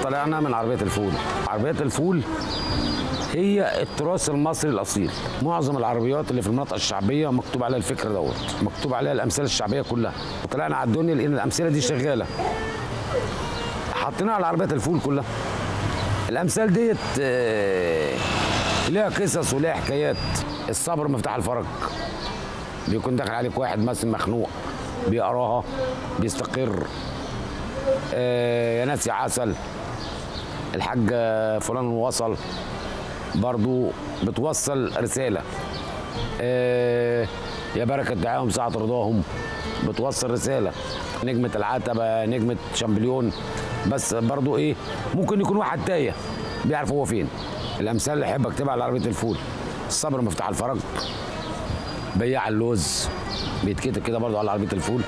طلعنا من عربيه الفول عربيه الفول هي التراث المصري الاصيل معظم العربيات اللي في المناطق الشعبيه مكتوب عليها الفكر دوت مكتوب عليها الامثله الشعبيه كلها وطلعنا على الدنيا لان الامثله دي شغاله حطيناها على عربيات الفول كلها الامثال ديت آه، ليها قصص وليها حكايات الصبر مفتاح الفرج بيكون داخل عليك واحد مثلا مخنوق بيقراها بيستقر آه، يا ناس يا عسل الحاج فلان وصل برضو بتوصل رسالة آه، يا بركة دعاهم ساعة رضاهم بتوصل رسالة نجمة العتبة نجمة شامبليون بس برضو ايه ممكن يكون واحد تايه بيعرف هو فين الامثال اللي احب اكتبها على عربية الفول الصبر مفتاح الفرج بياع اللوز بيتكتب كده برضو على عربية الفول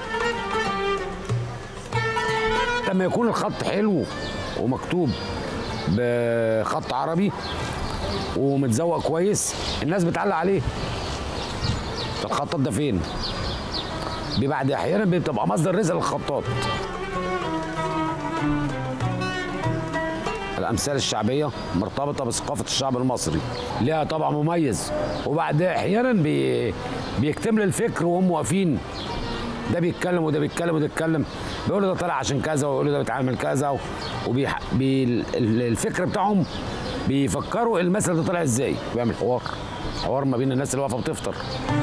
لما يكون الخط حلو ومكتوب بخط عربي ومتزوق كويس الناس بتعلق عليه الخطاط ده فين بيبقى احيانا بتبقى مصدر رزق للخطاط الامثال الشعبيه مرتبطه بثقافه الشعب المصري ليها طبع مميز وبعد احيانا بي بيكتمل الفكر وهم واقفين ده بيتكلم وده بيتكلم وده بيتكلم بيقول ده طالع عشان كذا ويقول ده بيتعامل كذا وبيح... بي... ال- الفكر بتاعهم بيفكروا المثل ده طالع ازاي بيعمل حوار حوار ما بين الناس اللي واقفه بتفطر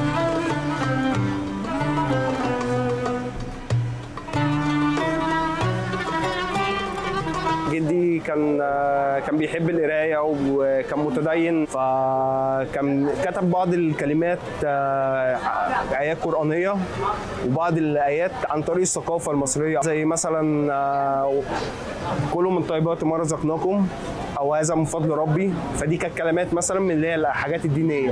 جدي كان كان بيحب القرايه وكان متدين فكان كتب بعض الكلمات آه، ايات قرانيه وبعض الايات عن طريق الثقافه المصريه زي مثلا آه، كلوا من طيبات ما رزقناكم او هذا من فضل ربي فدي كانت كلمات مثلا من اللي هي الحاجات الدينيه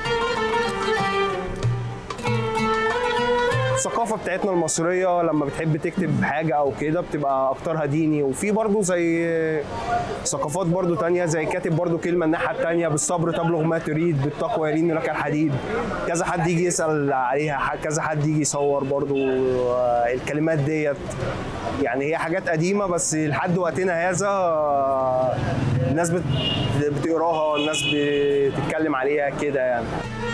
الثقافه بتاعتنا المصريه لما بتحب تكتب حاجه او كده بتبقى اكترها ديني وفي برضو زي ثقافات برضو تانية زي كاتب برضو كلمه الناحيه التانية بالصبر تبلغ ما تريد بالتقوى يرين لك الحديد كذا حد يجي يسال عليها كذا حد يجي يصور برضو آه، الكلمات ديت يعني هي حاجات قديمه بس لحد وقتنا هذا آه، الناس بت- بتقراها الناس بتتكلم عليها كده يعني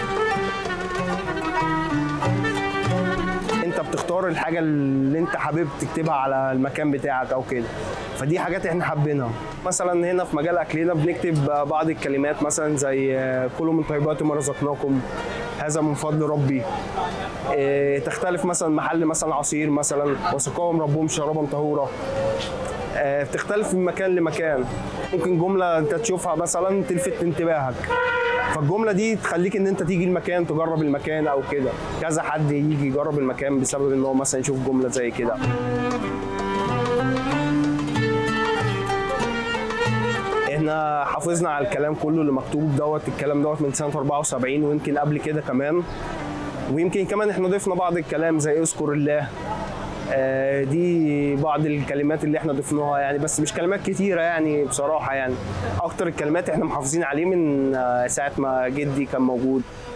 انت بتختار الحاجه اللي انت حابب تكتبها على المكان بتاعك او كده فدي حاجات احنا حابينها مثلا هنا في مجال اكلنا بنكتب بعض الكلمات مثلا زي كلوا من طيبات ما رزقناكم هذا من فضل ربي اه، تختلف مثلا محل مثلا عصير مثلا وسقاهم ربهم شرابا طهورا اه، بتختلف من مكان لمكان ممكن جمله انت تشوفها مثلا تلفت انتباهك فالجمله دي تخليك ان انت تيجي المكان تجرب المكان او كده كذا حد يجي يجرب المكان بسبب ان هو مثلا يشوف جمله زي كده احنا حافظنا على الكلام كله اللي مكتوب دوت الكلام دوت من سنه 74 ويمكن قبل كده كمان ويمكن كمان احنا ضفنا بعض الكلام زي اذكر الله آه، دي بعض الكلمات اللي احنا ضفناها يعني بس مش كلمات كتيره يعني بصراحه يعني اكتر الكلمات احنا محافظين عليه من آه، ساعه ما جدي كان موجود